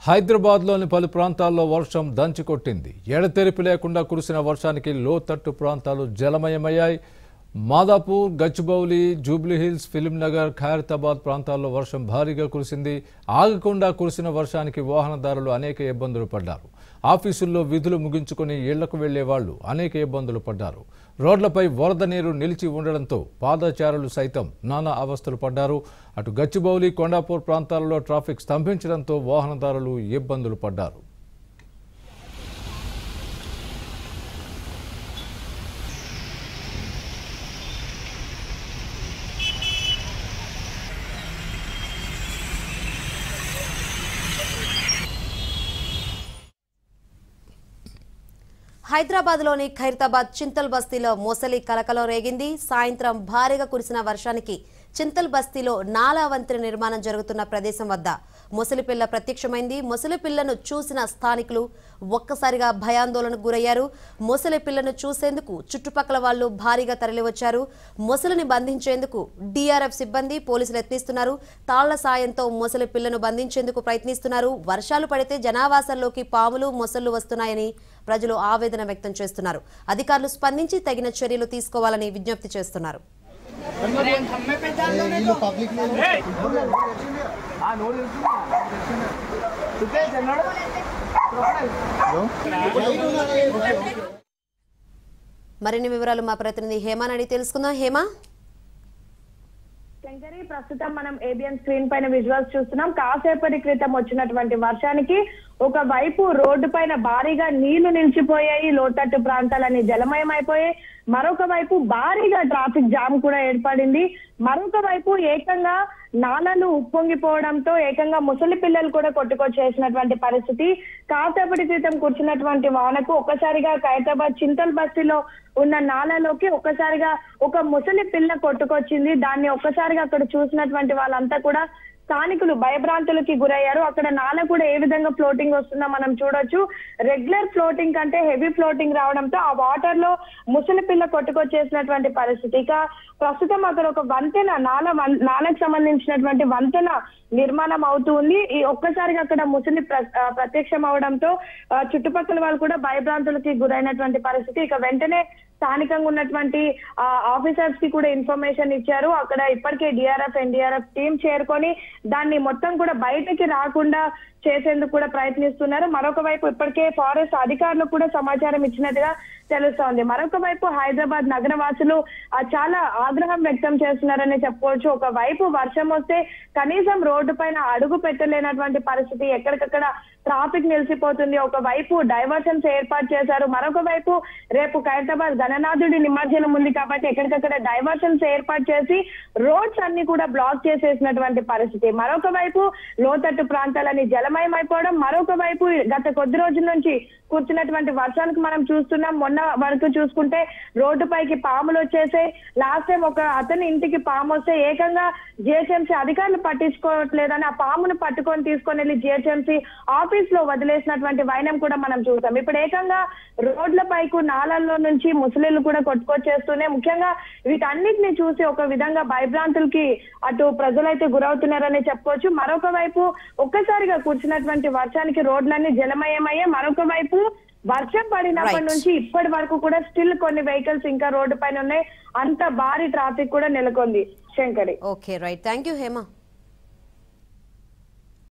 హైదరాబాద్లోని పలు ప్రాంతాల్లో వర్షం దంచికొట్టింది ఎడతెరిపి లేకుండా కురిసిన వర్షానికి లోతట్టు ప్రాంతాలు జలమయమయ్యాయి మాదాపూర్ గచ్చిబౌలి జూబ్లీహిల్స్ ఫిలింనగర్ ఖైరతాబాద్ ప్రాంతాల్లో వర్షం భారీగా కురిసింది ఆగకుండా కురిసిన వర్షానికి వాహనదారులు అనేక ఇబ్బందులు పడ్డారు ఆఫీసుల్లో విధులు ముగించుకొని ఇళ్లకు వెళ్లే వాళ్లు అనేక ఇబ్బందులు పడ్డారు రోడ్లపై వరద నీరు నిలిచి ఉండడంతో పాదచారులు సైతం నానా అవస్థలు పడ్డారు అటు గచ్చిబౌలి కొండాపూర్ ప్రాంతాలలో ట్రాఫిక్ స్తంభించడంతో వాహనదారులు ఇబ్బందులు పడ్డారు హైదరాబాద్లోని ఖైరతాబాద్ చింతల్ బస్తీలో మొసలి కలకలం రేగింది సాయంత్రం భారీగా కురిసిన వర్షానికి చింతల్ బస్తీలో నాలా వంతెన నిర్మాణం జరుగుతున్న ప్రదేశం వద్ద మొసలి పిల్ల ప్రత్యక్షమైంది మొసలి పిల్లను చూసిన స్థానికులు ఒక్కసారిగా భయాందోళనకు గురయ్యారు మొసలి పిల్లను చూసేందుకు చుట్టుపక్కల వాళ్ళు భారీగా తరలివచ్చారు మొసలిని బంధించేందుకు డిఆర్ఎఫ్ సిబ్బంది పోలీసులు యత్నిస్తున్నారు తాళ్ల సాయంతో మొసలి పిల్లను బంధించేందుకు ప్రయత్నిస్తున్నారు వర్షాలు పడితే జనావాసాల్లోకి పాములు మొసళ్లు వస్తున్నాయని ప్రజలు ఆవేదన వ్యక్తం చేస్తున్నారు అధికారులు స్పందించి తగిన చర్యలు తీసుకోవాలని విజ్ఞప్తి చేస్తున్నారు మరిన్ని వివరాలు మా ప్రతినిధి హేమాని అడిగి తెలుసుకుందాం హేమా శంకరి ప్రస్తుతం మనం ఏబిఎన్ స్క్రీన్ పైన విజువల్స్ చూస్తున్నాం కాసేపటి క్రితం వచ్చినటువంటి వర్షానికి ఒక వైపు రోడ్డు పైన భారీగా నీళ్లు నిలిచిపోయాయి లోతట్టు ప్రాంతాలన్నీ జలమయం అయిపోయాయి మరొక వైపు భారీగా ట్రాఫిక్ జామ్ కూడా ఏర్పడింది మరొక వైపు ఏకంగా నాలలు ఉప్పొంగిపోవడంతో ఏకంగా ముసలి పిల్లలు కూడా కొట్టుకొచ్చేసినటువంటి పరిస్థితి కాసేపటి క్రితం కూర్చున్నటువంటి వానకు ఒక్కసారిగా ఖైరతాబాద్ చింతల్ బస్తీలో ఉన్న నాలలోకి ఒక్కసారిగా ఒక ముసలి పిల్ల కొట్టుకొచ్చింది దాన్ని ఒక్కసారిగా అక్కడ చూసినటువంటి వాళ్ళంతా కూడా స్థానికులు భయభ్రాంతులకి గురయ్యారు అక్కడ నాల కూడా ఏ విధంగా ఫ్లోటింగ్ వస్తుందో మనం చూడొచ్చు రెగ్యులర్ ఫ్లోటింగ్ కంటే హెవీ ఫ్లోటింగ్ రావడంతో ఆ వాటర్ లో ముసలి పిల్ల కొట్టుకొచ్చేసినటువంటి పరిస్థితి ఇక ప్రస్తుతం అక్కడ ఒక వంతెన నాల వం- నాలకు సంబంధించినటువంటి వంతెన నిర్మాణం అవుతూ ఉంది ఈ ఒక్కసారిగా అక్కడ ముసలి ప్ర- ఆ, ప్రత్యక్షం అవడంతో ఆ, చుట్టుపక్కల వాళ్ళు కూడా భయభ్రాంతులకి గురైనటువంటి పరిస్థితి ఇక వెంటనే స్థానికంగా ఉన్నటువంటి ఆఫీసర్స్ కి కూడా ఇన్ఫర్మేషన్ ఇచ్చారు అక్కడ ఇప్పటికే డిఆర్ఎఫ్ ఎన్డీఆర్ఎఫ్ టీం చేరుకొని దాన్ని మొత్తం కూడా బయటకి రాకుండా చేసేందుకు కూడా ప్రయత్నిస్తున్నారు మరొక వైపు ఇప్పటికే ఫారెస్ట్ అధికారులు కూడా సమాచారం ఇచ్చినట్టుగా తెలుస్తోంది మరొక వైపు హైదరాబాద్ నగర వాసులు ఆ, చాలా ఆగ్రహం వ్యక్తం చేస్తున్నారని చెప్పుకోవచ్చు ఒక వైపు వర్షం వస్తే కనీసం రోడ్డు పైన అడుగు పెట్టలేనటువంటి పరిస్థితి ఎక్కడికక్కడ ట్రాఫిక్ నిలిచిపోతుంది ఒక వైపు డైవర్షన్స్ ఏర్పాటు చేశారు మరొక వైపు రేపు ఖైరతాబాద్ గణనాథుడి నిమజ్జనం ఉంది కాబట్టి ఎక్కడికక్కడ డైవర్షన్స్ ఏర్పాటు చేసి రోడ్స్ అన్ని కూడా బ్లాక్ చేసేసినటువంటి పరిస్థితి మరొక వైపు లోతట్టు ప్రాంతాలని జలమయం అయిపోవడం మరొక వైపు గత కొద్ది రోజుల నుంచి కూర్చున్నటువంటి వర్షాలకు మనం చూస్తున్నాం మొన్న వరకు చూసుకుంటే రోడ్డు పైకి పాములు వచ్చేసాయి లాస్ట్ టైం ఒక అతని ఇంటికి పాము వస్తే ఏకంగా జిహెచ్ఎంసీ అధికారులు పట్టించుకోవట్లేదని ఆ పామును పట్టుకొని తీసుకొని వెళ్ళి జిహెచ్ఎంసీ ఆఫీస్ లో వదిలేసినటువంటి వైనం కూడా మనం చూసాం ఇప్పుడు ఏకంగా రోడ్ల పైకు నాలల్లో నుంచి ముసలిళ్ళు కూడా కొట్టుకొచ్చేస్తూనే ముఖ్యంగా వీటన్నిటిని చూసి ఒక విధంగా భయభ్రాంతులకి అటు ప్రజలైతే గురవుతున్నారని చెప్పుకోవచ్చు మరొక వైపు ఒక్కసారిగా కూర్చున్నటువంటి వర్షానికి రోడ్లన్నీ జలమయమయ్యే మరొక వైపు వర్షం పడినప్పటి Right. నుంచి ఇప్పటి వరకు కూడా స్టిల్ కొన్ని వెహికల్స్ ఇంకా రోడ్డు పైన ఉన్నాయి అంత భారీ ట్రాఫిక్ కూడా నెలకొంది Shankari okay right thank you Hema